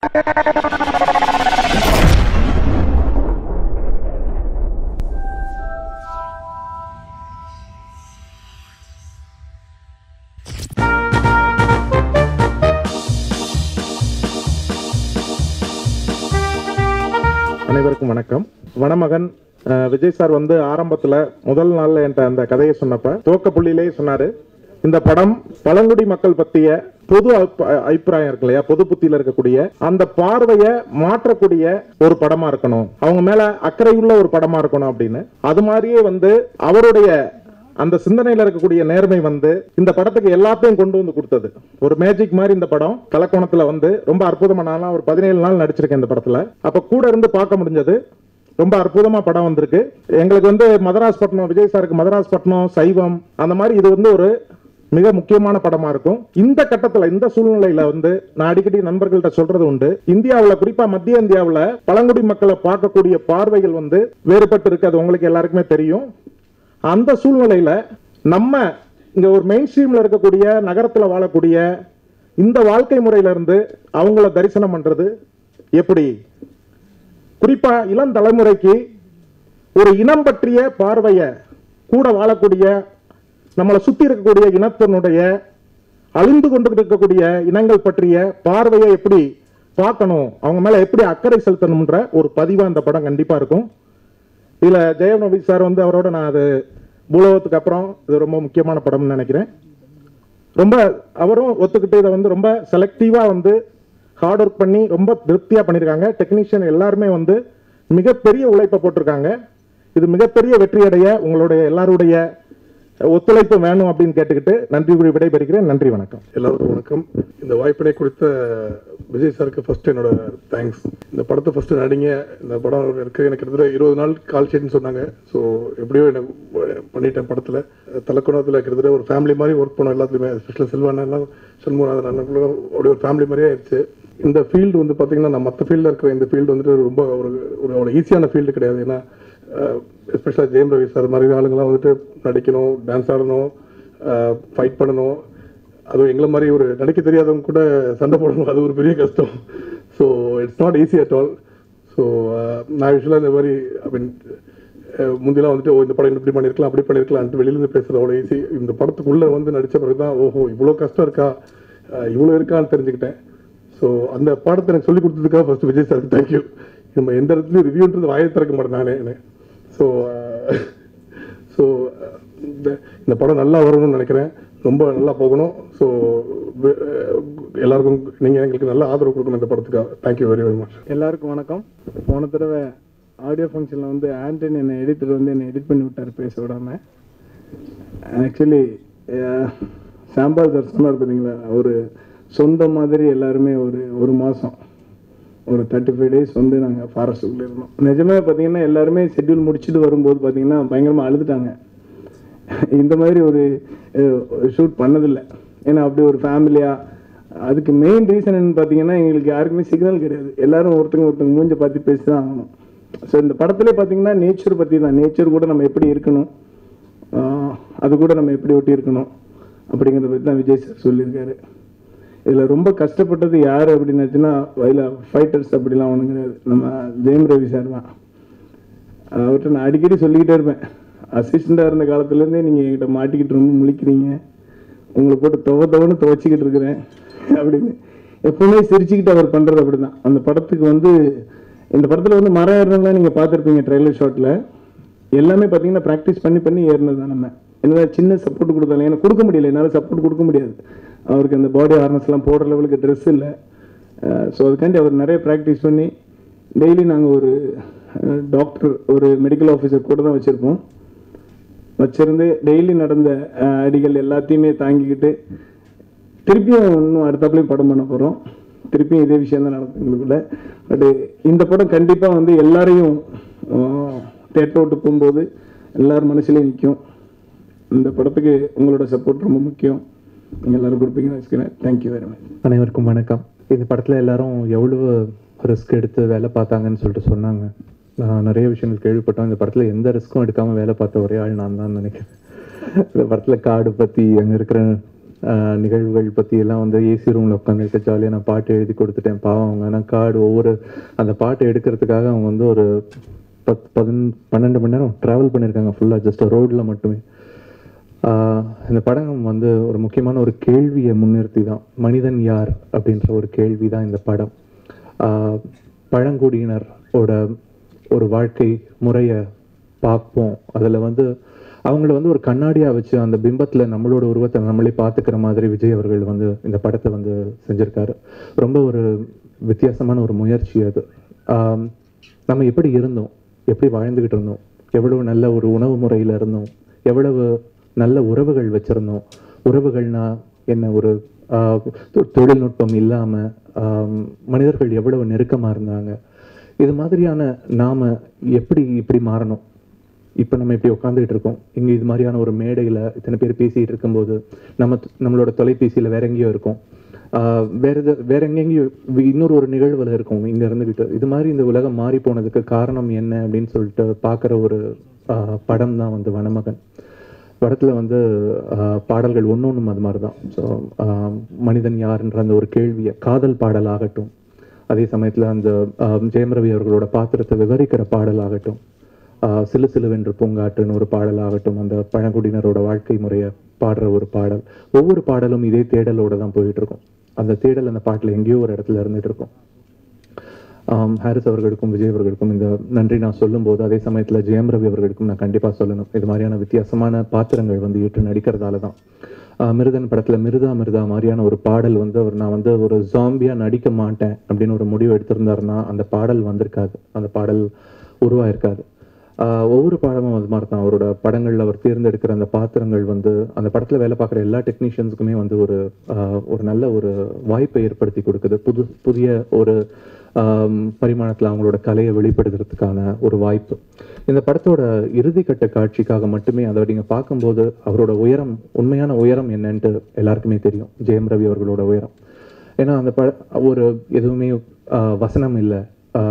அனைவருக்கும் வணக்கம் வனமகன் அஹ், விஜய் சார் வந்து ஆரம்பத்துல முதல் நாள்ல என்கிட்ட அந்த கதையை சொன்னப்ப துவக்க புள்ளியிலேயே சொன்னாரு இந்த படம் பழங்குடி மக்கள் பத்திய பொது அபி- அபிப்பிராயம் இருக்கு இல்லையா பொது புத்தியில இருக்கக்கூடிய அந்த பார்வையை மாற்றக்கூடிய ஒரு படமா இருக்கணும் அவங்க மேல அக்கறையுள்ள ஒரு படமா இருக்கணும் அப்படின்னு அது மாதிரியே வந்து அவருடைய அந்த சிந்தனையில இருக்கக்கூடிய நேர்மை வந்து இந்த படத்துக்கு எல்லாத்தையும் கொண்டு வந்து கொடுத்தது ஒரு மேஜிக் மாதிரி இந்த படம் கலக்கோணத்துல வந்து ரொம்ப அற்புதமா நான் ஒரு பதினேழு நாள் நடிச்சிருக்கேன் இந்த படத்துல அப்ப கூட இருந்து பார்க்க முடிஞ்சது ரொம்ப அற்புதமா படம் வந்திருக்கு எங்களுக்கு வந்து மதராஸ்பட்டினம் விஜய் சாருக்கு மதராஸ்பட்டினம் சைவம் அந்த மாதிரி இது வந்து ஒரு மிக முக்கியமான படமா இருக்கும் இந்த கட்டத்துல இந்த சூழ்நிலையில வந்து நான் அடிக்கடி நண்பர்கள்ட்ட சொல்றது உண்டு இந்தியாவுல குறிப்பா மத்திய இந்தியாவுல பழங்குடி மக்களை பார்க்கக்கூடிய பார்வைகள் வந்து வேறுபட்டு இருக்கு அது உங்களுக்கு எல்லாருக்குமே தெரியும் அந்த சூழ்நிலையில நம்ம இங்க ஒரு மெயின் ஸ்ட்ரீம்ல இருக்கக்கூடிய நகரத்துல வாழக்கூடிய இந்த வாழ்க்கை முறையில இருந்து அவங்கள தரிசனம் பண்றது எப்படி குறிப்பா இளம் தலைமுறைக்கு ஒரு இனம் பற்றிய பார்வைய கூட வாழக்கூடிய நம்மளை சுத்தி இருக்கக்கூடிய இனத்தினுடைய அழிந்து கொண்டு இருக்கக்கூடிய இனங்கள் பற்றிய பார்வையை எப்படி பார்க்கணும் அவங்க மேல எப்படி அக்கறை செலுத்தணும்ன்ற ஒரு பதிவா இந்த படம் கண்டிப்பா இருக்கும் இதுல ஜெயம் ரவி சார் வந்து அவரோட நான் அது பூலோகத்துக்கு அப்புறம் இது ரொம்ப முக்கியமான படம்னு நினைக்கிறேன் ரொம்ப அவரும் ஒத்துக்கிட்டு இதை வந்து ரொம்ப செலக்டிவா வந்து ஹார்ட் ஒர்க் பண்ணி ரொம்ப திருப்தியா பண்ணியிருக்காங்க டெக்னீஷியன் எல்லாருமே வந்து மிகப்பெரிய உழைப்பை போட்டிருக்காங்க இது மிகப்பெரிய வெற்றி அடைய உங்களுடைய எல்லாருடைய ஒத்துழைப்பு வேணும் அப்படின்னு கேட்டுக்கிட்டு நன்றி கூறி விடைபெறுகிறேன் நன்றி வணக்கம் எல்லாருக்கும் வணக்கம் இந்த வாய்ப்பினை கொடுத்த விஜய் சாருக்கு ஃபர்ஸ்ட் என்னோட தேங்க்ஸ் இந்த படத்தை ஃபர்ஸ்ட் நடிங்க இந்த படம் இருக்கு எனக்கு கிட்டத்தட்ட இருபது நாள் கால் ஷீட்னு சொன்னாங்க ஸோ எப்படியோ எனக்கு பண்ணிட்டேன் படத்தில் தலக்குணத்தில் கிட்டத்தட்ட ஒரு ஃபேமிலி மாதிரி ஒர்க் பண்ணோம் எல்லாத்துலையுமே ஸ்பெஷலாக செல்வானெல்லாம் சண்முகநாதன் அண்ணனுக்குள்ள அப்படியே ஒரு ஃபேமிலி மாதிரியே ஆயிடுச்சு இந்த ஃபீல்டு வந்து பார்த்தீங்கன்னா நான் மற்ற ஃபீல்டில் இருக்கிற இந்த ஃபீல்டு வந்துட்டு ரொம்ப ஒரு ஒரு அவ்வளோ ஈஸியான ஃபீல்டு கிடையாது ஏன்னா எஸ்பெஷலாக ஜெயம் ரவி சார் மாதிரி ஆளுங்கெல்லாம் வந்துட்டு நடிக்கணும் டான்ஸ் ஆடணும் ஃபைட் பண்ணணும் அதுவும் எங்களை மாதிரி ஒரு நடிக்க தெரியாதவங்க கூட சண்டை போடணும் அது ஒரு பெரிய கஷ்டம் so it's not easy at all so நான் யூஸ்வலாக இந்த மாதிரி ஐ மீன் முந்திலாம் வந்துட்டு ஓ இந்த படம் இப்படி பண்ணியிருக்கலாம் அப்படி பண்ணியிருக்கலாம்ட்டு வெளியிலேருந்து பேசுறது அவ்வளோ ஈஸி இந்த படத்துக்குள்ளே வந்து நடித்த பிறகு தான் ஓஹோ இவ்வளோ கஷ்டம் இருக்கா அஹ் இவ்வளோ இருக்கான்னு தெரிஞ்சுக்கிட்டேன் ஸோ அந்த பாடத்தை எனக்கு சொல்லி கொடுத்ததுக்காக ஃபர்ஸ்ட் விஜய் சாருக்கு தேங்க்யூ நம்ம எந்த இடத்துலையும் ரிவ்யூன்றது வாயை திறக்க மாட்டேன் நானே ஸோ ஸோ இந்த இந்த படம் நல்லா வரணும்னு நினைக்கிறேன் ரொம்ப நல்லா போகணும் ஸோ எல்லாருக்கும் நீங்கள் எங்களுக்கு நல்ல ஆதரவு கொடுக்கணும் இந்த படத்துக்காக தேங்க்யூ வெரி வெரி மச் எல்லாருக்கும் வணக்கம் போன தடவை ஆடியோ ஃபங்க்ஷனில் வந்து ஆண்டனி என்னை எடிட்டர் வந்து என்னை எடிட் பண்ணி விட்டார் பேச விடாம ஆக்சுவலி சாம்பால் சார் சொன்னார் பார்த்தீங்களா ஒரு சொந்த மாதிரி எல்லாருமே ஒரு ஒரு மாதம் ஒரு தேர்ட்டி ஃபைவ் டேஸ் வந்து நாங்கள் ஃபாரஸ்ட்டுக்குள்ளே இருந்தோம் நிஜமே பார்த்தீங்கன்னா எல்லாருமே ஷெட்யூல் முடிச்சுட்டு வரும்போது பார்த்தீங்கன்னா பயங்கரமாக அழுதுட்டாங்க இந்த மாதிரி ஒரு ஷூட் பண்ணதில்லை ஏன்னா அப்படி ஒரு ஃபேமிலியாக அதுக்கு மெயின் ரீசன் என்னன்னு பார்த்தீங்கன்னா எங்களுக்கு யாருக்குமே சிக்னல் கிடையாது எல்லாரும் ஒருத்தங்க ஒருத்தங்க மூஞ்ச பார்த்து பேசி தான் ஆகணும் ஸோ இந்த படத்துல பார்த்தீங்கன்னா நேச்சர் பற்றி தான் நேச்சர் கூட நம்ம எப்படி இருக்கணும் ஆஹ் அது கூட நம்ம எப்படி ஒட்டி இருக்கணும் அப்படிங்கிறத பற்றி தான் விஜய் சார் சொல்லியிருக்காரு இதில் ரொம்ப கஷ்டப்பட்டது யார் அப்படின்னாச்சுன்னா வயல ஃபைட்டர்ஸ் அப்படிலாம் ஒன்றும் கிடையாது நம்ம ஜெயம் ரவி சார் தான் அவர்கிட்ட நான் அடிக்கடி சொல்லிக்கிட்டே இருப்பேன் அசிஸ்டண்டாக இருந்த காலத்துலேருந்தே நீங்கள் என்கிட்ட மாட்டிக்கிட்டு ரொம்ப முழிக்கிறீங்க உங்களை போட்டு துவ துவன்னு துவச்சிக்கிட்டு இருக்கிறேன் அப்படின்னு எப்பவுமே சிரிச்சுக்கிட்டு அவர் பண்ணுறது அப்படி தான் அந்த படத்துக்கு வந்து இந்த படத்தில் வந்து மரம் ஏறினதுலாம் நீங்கள் பார்த்துருப்பீங்க ட்ரெய்லர் ஷாட்டில் எல்லாமே பார்த்தீங்கன்னா ப்ராக்டிஸ் பண்ணி பண்ணி ஏறினது தான் நம்ம என்ன சின்ன சப்போர்ட் கொடுத்தாலும் எனக்கு கொடுக்க முடியல என்னால் சப்போர்ட் கொடுக்க முடியாது அவருக்கு அந்த பாடி ஹார்னஸ்லாம் போடுற லெவலுக்கு ட்ரெஸ் இல்லை ஸோ அதுக்காண்டி அவர் நிறைய ப்ராக்டிஸ் பண்ணி டெய்லி நாங்கள் ஒரு டாக்டர் ஒரு மெடிக்கல் ஆஃபீஸர் கூட தான் வச்சுருப்போம் வச்சிருந்து டெய்லி நடந்த அஹ், அடிகள் எல்லாத்தையுமே தாங்கிக்கிட்டு திருப்பியும் இன்னும் அடுத்தாப்புலையும் படம் பண்ண போகிறோம் திருப்பியும் இதே விஷயம் தான் நடக்கும் எங்களுக்குள்ள பட் இந்த படம் கண்டிப்பாக வந்து எல்லாரையும் தேட்டர் விட்டு போகும்போது எல்லார் மனசுலையும் நிற்கும் இந்த படத்துக்கு உங்களோட சப்போர்ட் ரொம்ப முக்கியம் நீங்கள் எல்லாரும் கொடுப்பீங்கன்னு வச்சுக்கிறேன் தேங்க்யூ வெரி மச் அனைவருக்கும் வணக்கம் இந்த படத்தில் எல்லாரும் எவ்வளவு ரிஸ்க் எடுத்து வேலை பார்த்தாங்கன்னு சொல்லிட்டு சொன்னாங்க நான் நிறைய விஷயங்கள் கேள்விப்பட்டோம் இந்த படத்தில் எந்த ரிஸ்க்கும் எடுக்காமல் வேலை பார்த்த ஒரே ஆள் நான் தான் நினைக்கிறேன் இந்த படத்தில் காடு பற்றி அங்கே இருக்கிற ஆஹ், நிகழ்வுகள் பற்றி எல்லாம் வந்து ஏசி ரூமில் உட்காந்துட்டு ஜாலியாக நான் பாட்டு எழுதி கொடுத்துட்டேன் பாவம் அவங்க ஆனால் கார்டு ஒவ்வொரு அந்த பாட்டை எடுக்கிறதுக்காக அவங்க வந்து ஒரு பத்து பதின பன்னெண்டு மணி நேரம் ட்ராவல் பண்ணியிருக்காங்க ஃபுல்லாக ஜஸ்ட் ரோட்டில் மட்டுமே ஆஹ், இந்த படம் வந்து ஒரு முக்கியமான ஒரு கேள்வியை முன்னிறுத்தி தான் மனிதன் யார் அப்படின்ற ஒரு கேள்வி தான் இந்த படம் ஆஹ், பழங்குடியினரோட ஒரு வாழ்க்கை முறையை பார்ப்போம் அதில் வந்து அவங்கள வந்து ஒரு கண்ணாடியாக வச்சு அந்த பிம்பத்தில் நம்மளோட உருவத்தை நம்மளே பார்த்துக்கிற மாதிரி விஜய் அவர்கள் வந்து இந்த படத்தை வந்து செஞ்சுருக்காரு ரொம்ப ஒரு வித்தியாசமான ஒரு முயற்சி அது ஆம், நம்ம எப்படி இருந்தோம் எப்படி வாழ்ந்துக்கிட்டு இருந்தோம் எவ்வளவு நல்ல ஒரு உணவு முறையில் இருந்தோம் எவ்வளவு நல்ல உறவுகள் வச்சுருந்தோம் உறவுகள்னா என்ன ஒரு ஆஹ், தொ- தொழில்நுட்பம் இல்லாமல் மனிதர்கள் எவ்வளவு நெருக்கமாக இருந்தாங்க இது மாதிரியான நாம எப்படி இப்படி மாறணும் இப்போ நம்ம இப்படி உட்காந்துக்கிட்டு இருக்கோம் இங்கே இது மாதிரியான ஒரு மேடையில் இத்தனை பேர் பேசிகிட்டு இருக்கும்போது நம்ம நம்மளோட தொலைபேசியில் வேற எங்கேயோ இருக்கோம் ஆஹ் வேற எது வேற எங்கெங்கேயோ வி- இன்னொரு ஒரு நிகழ்வில் இருக்கும் இங்கே இருந்துக்கிட்டு இது மாதிரி இந்த உலகம் மாறி போனதுக்கு காரணம் என்ன அப்படின்னு சொல்லிட்டு பார்க்குற ஒரு ஆஹ் படம் தான் வந்து வனமகன் படத்தில் வந்து ஆஹ் பாடல்கள் ஒன்று ஒன்றும் அது மாதிரி தான் ஸோ மனிதன் யாருன்ற அந்த ஒரு கேள்வியை காதல் பாடல் ஆகட்டும் அதே சமயத்தில் அந்த ஆஹ் ஜெயம் ரவி அவர்களோட பாத்திரத்தை விவரிக்கிற பாடல் ஆகட்டும் ஆஹ் சிலு சிலுவென்று பூங்காற்றுன்னு ஒரு பாடல் ஆகட்டும் அந்த பழங்குடியினரோட வாழ்க்கை முறையை பாடுற ஒரு பாடல் ஒவ்வொரு பாடலும் இதே தேடலோட தான் போயிட்டு இருக்கும் அந்த தேடல் அந்த பாட்டில் எங்கேயோ ஒரு இடத்துல இருந்துட்டு இருக்கும் ஆம், ஹாரிஸ் அவர்களுக்கும் விஜய் அவர்களுக்கும் இந்த நன்றி நான் சொல்லும்போது அதே சமயத்தில் ஜெயம் ரவி அவர்களுக்கும் நான் கண்டிப்பாக சொல்லணும் இது மாதிரியான வித்தியாசமான பாத்திரங்கள் வந்து ஏற்று நடிக்கிறதால தான் ஆஹ், மிருதன் படத்தில் மிருதா மிருதா மாதிரியான ஒரு பாடல் வந்து அவர் நான் வந்து ஒரு ஜாம்பியாக நடிக்க மாட்டேன் அப்படின்னு ஒரு முடிவு எடுத்திருந்தாருன்னா அந்த பாடல் வந்திருக்காது அந்த பாடல் உருவாயிருக்காது ஆஹ், ஒவ்வொரு பாடமும் அது மாதிரி தான் அவரோட படங்களில் அவர் தேர்ந்தெடுக்கிற அந்த பாத்திரங்கள் வந்து அந்த படத்தில் வேலை பார்க்குற எல்லா டெக்னீஷியன்ஸுக்குமே வந்து ஒரு ஆஹ், ஒரு நல்ல ஒரு வாய்ப்பை ஏற்படுத்தி கொடுக்குது புது புதிய ஒரு பரிமாணத்தில் அவங்களோட கலையை வெளிப்படுத்துறதுக்கான ஒரு வாய்ப்பு இந்த படத்தோட இறுதிக்கட்ட காட்சிக்காக மட்டுமே அதை நீங்கள் பார்க்கும்போது அவரோட உயரம் உண்மையான உயரம் என்னன்ட்டு எல்லாருக்குமே தெரியும் ஜெயம் ரவி அவர்களோட உயரம் ஏன்னா அந்த ப ஒரு எதுவுமே ஆஹ், வசனம் இல்லை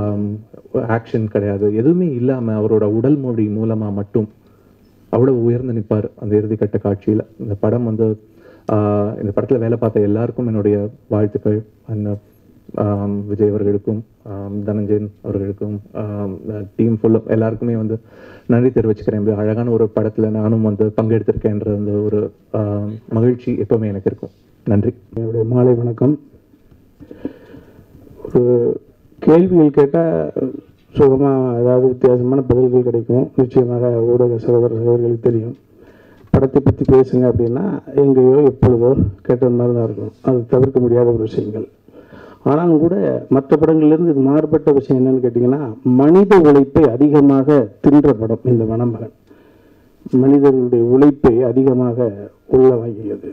ஆக்ஷன் கிடையாது எதுவுமே இல்லாமல் அவரோட உடல் மொழி மூலமாக மட்டும் அவ்வளவு உயர்ந்து நிற்பார் அந்த இறுதிக்கட்ட காட்சியில் இந்த படம் வந்து ஆஹ், இந்த படத்தில் வேலை பார்த்த எல்லாருக்கும் என்னுடைய வாழ்த்துக்கள் அந்த ஆம், விஜய் அவர்களுக்கும் ஆம், தனஞ்சயன் அவர்களுக்கும் டீம் ஃபுல்லும் எல்லாருக்குமே வந்து நன்றி தெரிவிச்சுக்கிறேன் இப்படி அழகான ஒரு படத்தில் நானும் வந்து பங்கெடுத்திருக்கேன்ற அந்த ஒரு ஆம், மகிழ்ச்சி எப்பவுமே எனக்கு இருக்கும் நன்றி என்னுடைய மாலை வணக்கம் ஒரு கேள்விகள் கேட்டால் சுகமாக ஏதாவது வித்தியாசமான பதில்கள் கிடைக்கும் நிச்சயமாக ஊடக சகோதர சகோதரிகளுக்கு தெரியும் படத்தை பற்றி பேசுங்க அப்படின்னா எங்கேயோ எப்பொழுதோ கேட்டது மாதிரி தான் இருக்கும் அது தவிர்க்க முடியாத ஒரு விஷயங்கள் ஆனாலும் கூட மற்ற படங்கள்லேருந்து இது மாறுபட்ட விஷயம் என்னன்னு கேட்டிங்கன்னா மனித உழைப்பை அதிகமாக தின்ற படம் இந்த வனமகன் மனிதர்களுடைய உழைப்பை அதிகமாக உள்ள வாங்கியது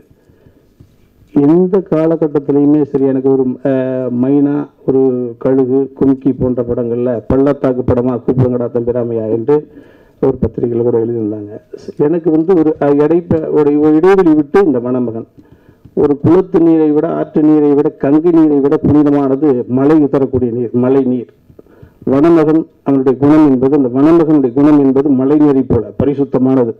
எந்த காலகட்டத்திலையுமே சரி எனக்கு ஒரு அஹ், மைனா ஒரு கழுகு கும்கி போன்ற படங்களில் பள்ளத்தாக்கு படமாக கூப்பிடுங்கடா தம்பிராமையா என்று ஒரு பத்திரிகையில் கூட எழுதியிருந்தாங்க எனக்கு வந்து ஒரு அஹ், இடைப்ப ஒரு ஒரு இடைவெளி விட்டு இந்த மணமகன் ஒரு குளத்து நீரை விட ஆற்று நீரை விட கங்கை நீரை விட புனிதமானது மழை தரக்கூடிய நீர் மழை நீர் வனமகன் அவனுடைய குணம் என்பது அந்த வனமகனுடைய குணம் என்பது மழை நீரை போல பரிசுத்தமானது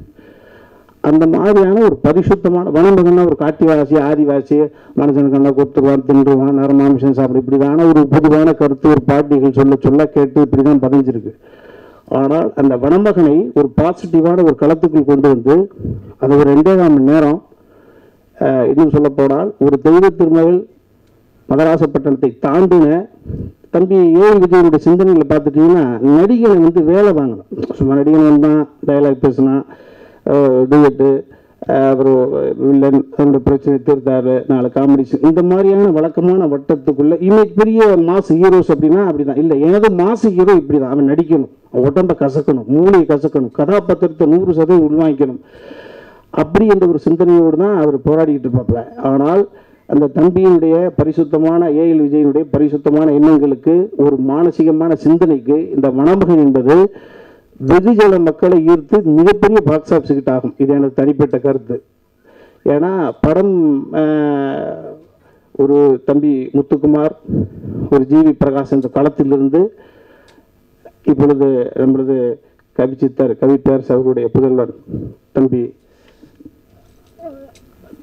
அந்த மாதிரியான ஒரு பரிசுத்தமான வனமகன்னா ஒரு காட்டிவாசி ஆதிவாசி மனுஷன் கண்ணா கொடுத்துருவான் தின்றுவான் நரமாமிஷன் சாப்பிடு இப்படிதான ஒரு பொதுவான கருத்து ஒரு பாட்டிகள் சொல்ல சொல்ல கேட்டு இப்படிதான் பதிஞ்சிருக்கு ஆனால் அந்த வனமகனை ஒரு பாசிட்டிவான ஒரு களத்துக்குள் கொண்டு வந்து அது ஒரு ரெண்டே கால் மணி நேரம் அஹ், இன்னும் சொல்ல போனால் ஒரு தெய்வ திருமகள் மதராசப்பட்டினத்தை தாண்டின தம்பி ஏழு விஜயனுடைய சிந்தனைகளை பார்த்துட்டீங்கன்னா நடிகனை வந்து வேலை வாங்கணும் சும்மா நடிகன் வந்தான் டயலாக் பேசினான் டூயட்டு அப்புறம் வில்லன் அந்த பிரச்சனை தீர்த்தாரு நாலு காமெடி இந்த மாதிரியான வழக்கமான வட்டத்துக்குள்ள இன்னைக்கு பெரிய மாஸ் ஹீரோஸ் அப்படின்னா அப்படிதான் இல்லை எனது மாசு ஹீரோ இப்படிதான் அவன் நடிக்கணும் அவன் உடம்ப கசக்கணும் மூளையை கசக்கணும் கதாபாத்திரத்தை நூறு சதவீதம் உள்வாங்கிக்கணும் அப்படி என்ற ஒரு சிந்தனையோடு தான் அவர் போராடிக்கிட்டு இருப்பாப்ல ஆனால் அந்த தம்பியினுடைய பரிசுத்தமான ஏஎல் விஜயனுடைய பரிசுத்தமான எண்ணங்களுக்கு ஒரு மானசீகமான சிந்தனைக்கு இந்த மணமகன் என்பது வெகுஜன மக்களை ஈர்த்து மிகப்பெரிய பாக்ஸ் ஆஃபீஸ் ஹிட் ஆகும் இது எனக்கு தனிப்பட்ட கருத்து ஏன்னா படம் ஆஹ், ஒரு தம்பி முத்துக்குமார் ஒரு ஜிவி பிரகாஷ் என்ற களத்திலிருந்து இப்பொழுது நம்மளது கவிச்சித்தர் கவிப்பேரசு அவருடைய புதல்வர் தம்பி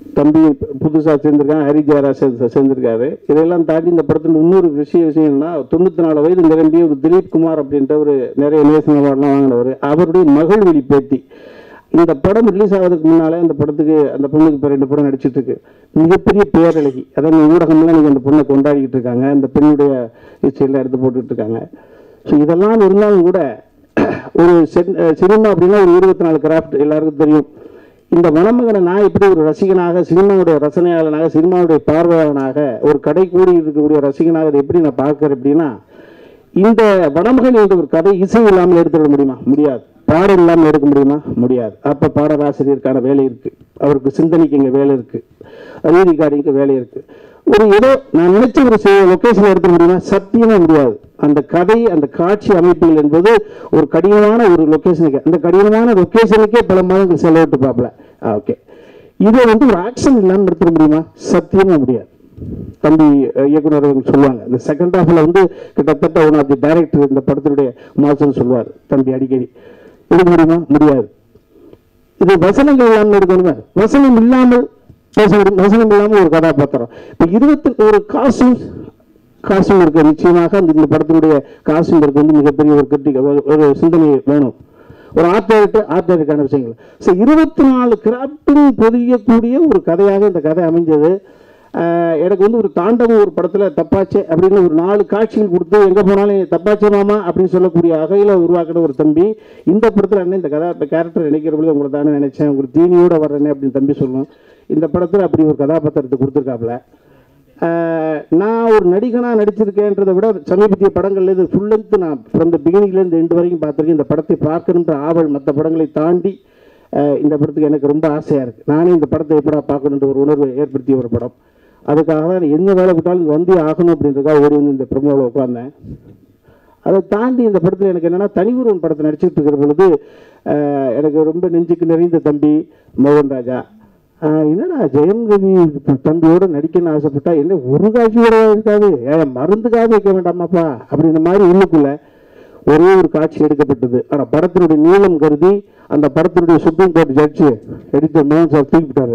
தம்பி புதுசாக சேர்ந்திருக்கான் ஹரி ஜெயராஜ் சேர்ந்து சேர்ந்திருக்காரு இதெல்லாம் தாண்டி இந்த படத்துல இன்னொரு விஷயம் விஷயம்னா தொண்ணூற்றி நாலு வயது நிரம்பிய ஒரு திலீப் குமார் அப்படின்ற ஒரு நிறைய நேஷனல் அவார்ட்லாம் வாங்கினவர் அவருடைய மகள் வழி பேத்தி இந்த படம் ரிலீஸ் ஆகிறதுக்கு முன்னாலே அந்த படத்துக்கு அந்த பொண்ணுக்கு இப்போ ரெண்டு படம் நடிச்சிட்டு இருக்கு மிகப்பெரிய பேரழகி அதான் ஊடகம்லாம் நீங்கள் அந்த பொண்ணை கொண்டாடிக்கிட்டு இருக்காங்க அந்த பெண்ணுடைய ஹிஸ்டரியெல்லாம் எடுத்து போட்டுட்டு இருக்காங்க ஸோ இதெல்லாம் இருந்தாலும் கூட ஒரு சென்- அஹ் சினிமா அப்படின்னா ஒரு இருபத்தி நாலு கிராஃப்ட் எல்லாருக்கும் தெரியும் இந்த மணமகனை நான் எப்படி ஒரு ரசிகனாக சினிமாவுடைய ரசனையாளனாக சினிமாவுடைய பார்வையாளனாக ஒரு கடை கூடி இருக்கக்கூடிய ரசிகனாக இதை எப்படி நான் பார்க்கறேன் அப்படின்னா இந்த வடமகன் என்ற ஒரு கதை இசை இல்லாமல் எடுத்துட முடியுமா முடியாது பாடல் இல்லாமல் எடுக்க முடியுமா முடியாது அப்ப பாடலாசிரியருக்கான வேலை இருக்கு அவருக்கு சிந்தனைக்கு இங்க வேலை இருக்கு ரீதிகாரிக்கு வேலை இருக்கு ஒரு ஏதோ நான் நினைச்ச ஒரு லொகேஷன் எடுக்க முடியுமா சத்தியமா முடியாது அந்த கதை அந்த காட்சி அமைப்புகள் என்பது ஒரு கடினமான ஒரு லொகேஷனுக்கு அந்த கடினமான லொகேஷனுக்கே பல மாதங்கள் செலவிட்டு பார்ப்பல ஓகே இதை வந்து ஒரு ஆக்ஷன் இல்லாமல் எடுத்துட முடியுமா சத்தியமா முடியாது தம்பி அஹ், இயக்குனர் அவர்கள் சொல்லுவாங்க இந்த செகண்ட் ஹாஃப்ல வந்து கிட்டத்தட்ட ஒன் ஆஃப் தி டைரக்டர் இந்த படத்தினுடைய மாசம் சொல்லுவார் தம்பி அடிக்கடி எடுக்க முடியுமா முடியாது இது வசனங்கள் இல்லாமல் எடுக்கணுமே வசனம் இல்லாமல் பேச முடியும் வசனம் இல்லாமல் ஒரு கதாபாத்திரம் இப்போ இருபத்தி ஒரு காசும் காசும் இருக்கு நிச்சயமாக அந்த இந்த படத்தினுடைய காசும் இருக்கு வந்து மிகப்பெரிய ஒரு கிரிட்டிக் ஒரு- ஒரு சிந்தனை வேணும் ஒரு ஆத்தருக்கு ஆத்தருக்கான விஷயங்கள் ஸோ இருபத்தி நாலு கிராப்டிங் பொதியக்கூடிய ஒரு கதையாக இந்த கதை அமைஞ்சது ஆஹ் எனக்கு வந்து ஒரு தாண்டவம் ஒரு படத்துல தப்பாச்சே அப்படின்னு ஒரு நாலு காட்சிகள் கொடுத்து எங்க போனாலும் தப்பாச்சே மாமா அப்படின்னு சொல்லக்கூடிய வகையில உருவாக்கின ஒரு தம்பி இந்த படத்துல என்ன இந்த கதா கேரக்டர் நினைக்கிற பொழுது உங்களை தானே நினைச்சேன் ஒரு தீனியோட வர்றேனே அப்படின்னு தம்பி சொல்லுவோம் இந்த படத்துல அப்படி ஒரு கதாபாத்திரத்தை கொடுத்துருக்காப்புல ஆஹ் நான் ஒரு நடிகனா நடிச்சிருக்கேன்றதை விட சமீபத்திய படங்கள்ல இது ஃபுல் லென்த் நான் ஃப்ரம் த பிகினிங்லேருந்து எண்டு வரைக்கும் பார்த்துருக்கேன் இந்த படத்தை பார்க்கணுன்ற ஆவல் மற்ற படங்களை தாண்டி ஆஹ் இந்த படத்துக்கு எனக்கு ரொம்ப ஆசையாக இருக்குது நானே இந்த படத்தை எப்படா பார்க்கணுன்ற ஒரு உணர்வை ஏற்படுத்திய ஒரு படம் அதுக்காக தான் நான் எந்த வேலை விட்டாலும் இங்க வந்தே ஆகணும் அப்படின்றதுக்காக ஓடி வந்து இந்த ப்ரமோவில் உட்காந்தேன் அதை தாண்டி இந்த படத்தில் எனக்கு என்னன்னா தனி ஒருவன் படத்தை நடிச்சிட்டு இருக்கிற பொழுது ஆஹ் எனக்கு ரொம்ப நெஞ்சுக்கு நிறைந்த தம்பி மோகன் ராஜா ஆஹ் என்னடா ஜெயம் ரவி தம்பியோட நடிக்கணும்னு ஆசைப்பட்டா என்ன ஒரு காட்சி கூட இருக்காது ஏன் மருந்துக்காக வைக்க வேண்டாமாப்பா அப்படின்ற மாதிரி உள்ளுக்குள்ள ஒரே ஒரு காட்சி எடுக்கப்பட்டது ஆனா படத்தினுடைய நீளம் கருதி அந்த படத்தினுடைய சுப்ரீம் கோர்ட் ஜட்ஜு எடிட்டர் மோகன் சார் தூக்கிட்டாரு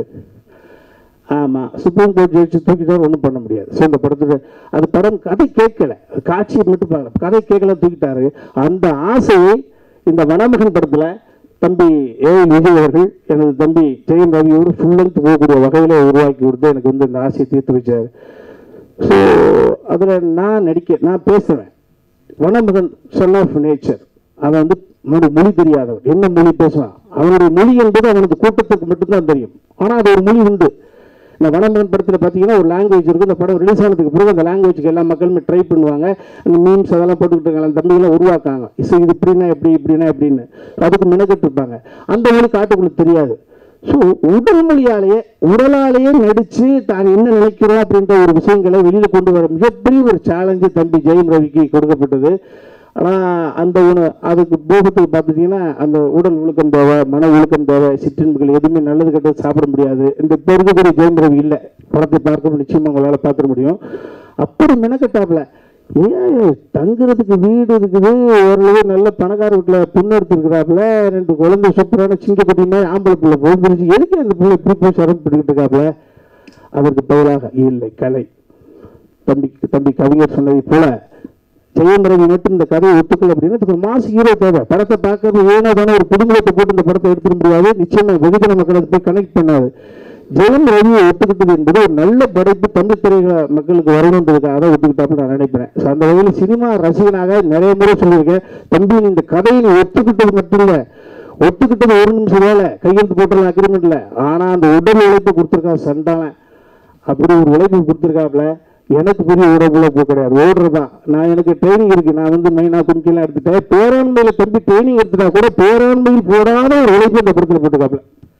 ஆமா சுப்ரீம் கோர்ட் ஜட்ஜி தூக்கிட்டாரு ஒன்றும் பண்ண முடியாது ஸோ இந்த படத்துல அது படம் கதை கேட்கல காட்சியை மட்டும் பார்க்கல கதை கேட்கல தூக்கிட்டாரு அந்த ஆசையை இந்த வனமகன் படத்துல தம்பி ஏ விஜய் அவர்கள் எனது தம்பி ஜெயம் ரவியோடு ஃபுல் லென்த் போகக்கூடிய வகையில உருவாக்கி கொடுத்து எனக்கு வந்து இந்த ஆசையை தீர்த்து வச்சாரு ஸோ அதில் நான் நடிக்க நான் பேசுவேன் வனமகன் சன் ஆஃப் நேச்சர் அவன் வந்து மொழி மொழி தெரியாதவன் என்ன மொழி பேசுவான் அவனுடைய மொழி என்பது அவனுக்கு கூட்டத்துக்கு மட்டும்தான் தெரியும் ஆனால் அது ஒரு மொழி உண்டு இந்த வனமகன் படத்தில் பார்த்தீங்கன்னா ஒரு லாங்குவேஜ் இருக்கும் இந்த படம் ரிலீஸ் ஆனதுக்கு பிறகு அந்த லாங்குவேஜ்க்கு எல்லா மக்களுமே ட்ரை பண்ணுவாங்க அந்த மீம்ஸ் அதெல்லாம் போட்டுக்கிட்டு இருக்காங்க அந்த தம்பிகளாம் உருவாக்காங்க இசை இது இப்படின்னா எப்படி இப்படின்னா எப்படின்னு அதுக்கு மெனக்கெட்டு இருப்பாங்க அந்த மொழி காட்டுக்குள்ள தெரியாது ஸோ உடல் மொழியாலேயே உடலாலேயே நடிச்சு தான் என்ன நினைக்கிறோம் அப்படின்ற ஒரு விஷயங்களை வெளியில கொண்டு வர மிகப்பெரிய ஒரு சேலஞ்சு தம்பி ஜெயம் ரவிக்கு கொடுக்கப்பட்டது ஆனால் அந்த உண அதுக்கு போகத்துக்கு பார்த்துட்டீங்கன்னா அந்த உடல் ஒழுக்கம் தேவை மன ஒழுக்கம் தேவை சிற்றின்புகள் எதுவுமே நல்லது கெட்டது சாப்பிட முடியாது இந்த இப்போ இருக்கக்கூடிய ஜெயம் ரவி இல்லை படத்தை பார்க்க நிச்சயமா உங்களால் பார்த்துட முடியும் அப்படி மெனக்கட்டாப்புல ஏன் தங்குறதுக்கு வீடு இருக்குது ஓரளவு நல்ல பணக்கார வீட்டில் பொண்ணு எடுத்துருக்கிறாப்புல ரெண்டு குழந்தை சூப்பரான சிங்கக்குட்டி மாதிரி ஆம்பளை பிள்ளை போகுது எதுக்கு அந்த பிள்ளை இப்படி போய் சிரமம் பிடிக்கிட்டு இருக்காப்புல அதற்கு பதிலாக இல்லை கலை தம்பி தம்பி கவிஞர் சொன்னதை போல ஜெயம் ரவி மட்டும் இந்த கதையை ஒத்துக்கல அப்படின்னா இதுக்கு ஒரு மாசு ஹீரோ தேவை படத்தை பார்க்கறது ஏனோ தானே ஒரு குடும்பத்தை போட்டு இந்த படத்தை எடுத்துட முடியாது நிச்சயமா வெகுஜன மக்களை போய் கனெக்ட் பண்ணாது ஜெயம் ரவியை ஒத்துக்கிட்டது என்பது ஒரு நல்ல படைப்பு தமிழ் திரைகள மக்களுக்கு வரணுன்றதுக்காக தான் ஒத்துக்கிட்டாப்புல நான் நினைக்கிறேன் So, அந்த வகையில் சினிமா ரசிகனாக நிறைய முறை சொல்லியிருக்கேன் தம்பி நீ இந்த கதையை நீ ஒத்துக்கிட்டது மட்டும் இல்லை ஒத்துக்கிட்டது ஒரு நிமிஷம் வேலை கையெழுத்து போட்டலாம் அக்ரிமெண்ட் இல்லை ஆனா அந்த உடல் உழைப்பு கொடுத்துருக்கான் சண்டாளன் அப்படி ஒரு உழைப்பு கொடுத்துருக்காப்புல எனக்கு பெரிய உடம்புல போக கிடையாது ஓடுறதுதான் நான் எனக்கு ட்ரைனிங் இருக்கு நான் வந்து மெயினா கும்கிலாம் எடுத்துட்டேன் பேராண்மையில தம்பி ட்ரைனிங் எடுத்துட்டா கூட பேராண்மையில் போடாத ஒரு உழைப்பு இந்த படத்துல போட்டுக்காப்புல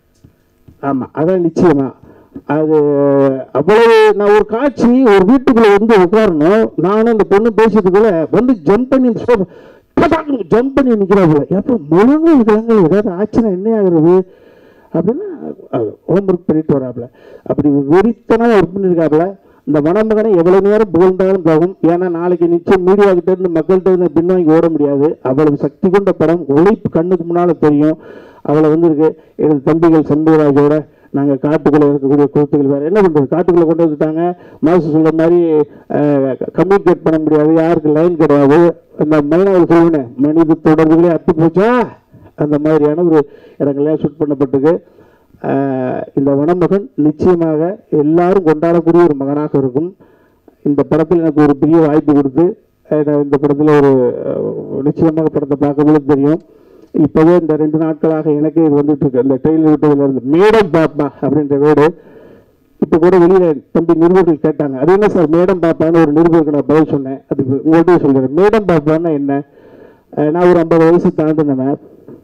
ஆமா அதான் நிச்சயமா அது அவ்வளவு நான் ஒரு காட்சி ஒரு வீட்டுக்குள்ள வந்து உட்காரணும் நானும் அந்த பொண்ணு பேசியதுக்குள்ள வந்து ஜம்ப் பண்ணி ஜம்ப் பண்ணி நிற்கிறாப்புல எப்போ முழங்கு கிழங்கு ஏதாவது ஆச்சுன்னா என்ன ஆகுறது அப்படின்னா ஹோம்ஒர்க் பண்ணிட்டு வராப்புல அப்படி வெறித்தனமா ஒர்க் பண்ணியிருக்காப்புல இந்த மணமகனை எவ்வளவு நேரம் புகழ்ந்தாலும் போகும் ஏன்னா நாளைக்கு நிச்சயம் மீடியா கிட்ட இருந்து மக்கள்கிட்ட இருந்து பின்வாங்கி ஓட முடியாது அவ்வளவு சக்தி கொண்ட படம் உழைப்பு கண்ணுக்கு முன்னால தெரியும் அவளை வந்திருக்கு எனது தம்பிகள் சண்முகராஜோட நாங்கள் காட்டுக்குள்ளே இருக்கக்கூடிய குருத்துகள் வேறு என்ன பண்ணுறது காட்டுக்குள்ளே கொண்டு வந்துட்டாங்க மாசு சொல்கிற மாதிரி கம்யூனிகேட் பண்ண முடியாது யாருக்கு லைன் கிடையாது அந்த மைனாவில் சொல்லுவேன் மனித தொடர்புகளே அத்து போச்சா அந்த மாதிரியான ஒரு இடங்கள்லாம் ஷூட் பண்ணப்பட்டிருக்கு ஆஹ் இந்த வனமகன் நிச்சயமாக எல்லாரும் கொண்டாடக்கூடிய ஒரு மகனாக இருக்கும் இந்த படத்தில் எனக்கு ஒரு பெரிய வாய்ப்பு கொடுத்து அஹ் நான் இந்த படத்தில் ஒரு அஹ், நிச்சயமாக படத்தை பார்க்கும்போது தெரியும் இப்போவே இந்த ரெண்டு நாட்களாக எனக்கே இது வந்துட்டு இருக்கு இந்த ட்ரெயிலர் விட்டதுல இருந்து மேடம் பாப்பா அப்படின்ற வேர்டு இப்போ கூட வெளியில தம்பி நிருபர்கள் கேட்டாங்க அது என்ன சார் மேடம் பாப்பான்னு ஒரு நிருபருக்கு நான் பதில் சொன்னேன் அது உங்கள்கிட்ட சொல்கிறேன் மேடம் பாப்பான்னா என்ன அஹ் நான் ஒரு ஐம்பது வயசு தாண்டினவன்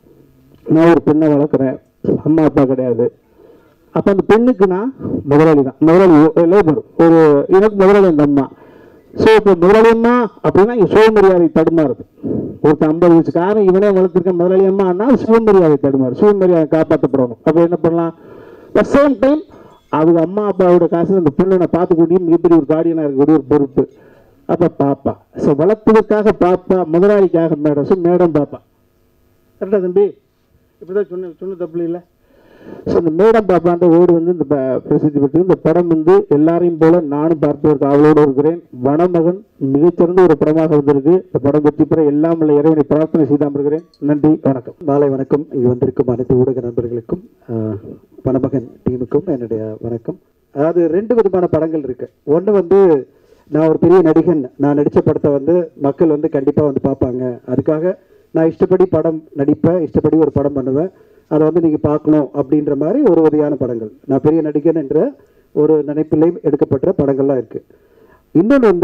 நான் ஒரு பெண்ணை வளர்க்குறேன் அம்மா அப்பா கிடையாது அப்போ அந்த பெண்ணுக்கு நான் முதலாளி தான் முதலாளி லேபர் ஒரு எனக்கு முதலாளி அந்த அம்மா ஸோ இப்போ முதலாளி அம்மா அப்படின்னா இங்கே சுயமரியாதை தடுமாறுது ஒருத்தன் ஐம்பது வயசுக்காரன் இவனே வளர்த்துருக்க முதலாளி அம்மான்னா சுயமரியாதை தடுமாறு சுயமரியாதை காப்பாற்றப்படணும் அப்போ என்ன பண்ணலாம் த சேம் டைம் அவங்க அம்மா அப்பாவோட காசு அந்த பொண்ணை நான் பார்த்துக்கூடிய மிகப்பெரிய ஒரு கார்டியனாக இருக்கக்கூடிய ஒரு பொறுப்பு அப்போ பாப்பா ஸோ வளர்த்ததுக்காக பாப்பா முதலாளிக்காக மேடம் ஸோ மேடம் பாப்பா கரெக்டா தம்பி இப்படிதான் சொன்ன சொன்ன தப்பு இல்லை ஸோ இந்த மேடம் பாப்பான்ற வேர்டு வந்து இந்த ப- பிரசித்தி பெற்று இந்த படம் வந்து எல்லாரையும் போல நானும் பார்ப்பதற்கு ஆவலோடு இருக்கிறேன் வனமகன் மிகச்சிறந்த ஒரு படமாக வந்திருக்கு இந்த படம் வெற்றி பெற எல்லாம் உள்ள இறைவனை பிரார்த்தனை செய்தாமல் இருக்கிறேன் நன்றி வணக்கம் மாலை வணக்கம் இங்கு வந்திருக்கும் அனைத்து ஊடக நண்பர்களுக்கும் ஆஹ், வனமகன் டீமுக்கும் என்னுடைய வணக்கம் அதாவது ரெண்டு விதமான படங்கள் இருக்கு ஒன்று வந்து நான் ஒரு பெரிய நடிகன் நான் நடித்த படத்தை வந்து மக்கள் வந்து கண்டிப்பாக வந்து பார்ப்பாங்க அதுக்காக நான் இஷ்டப்படி படம் நடிப்பேன் இஷ்டப்படி ஒரு படம் பண்ணுவேன் அதை வந்து நீங்கள் பார்க்கணும் அப்படின்ற மாதிரி ஒரு வகையான படங்கள் நான் பெரிய நடிகன் என்ற ஒரு நினைப்பிலே எடுக்கப்பட்ட படங்கள்லாம் இருக்குது இன்னொன்று வந்து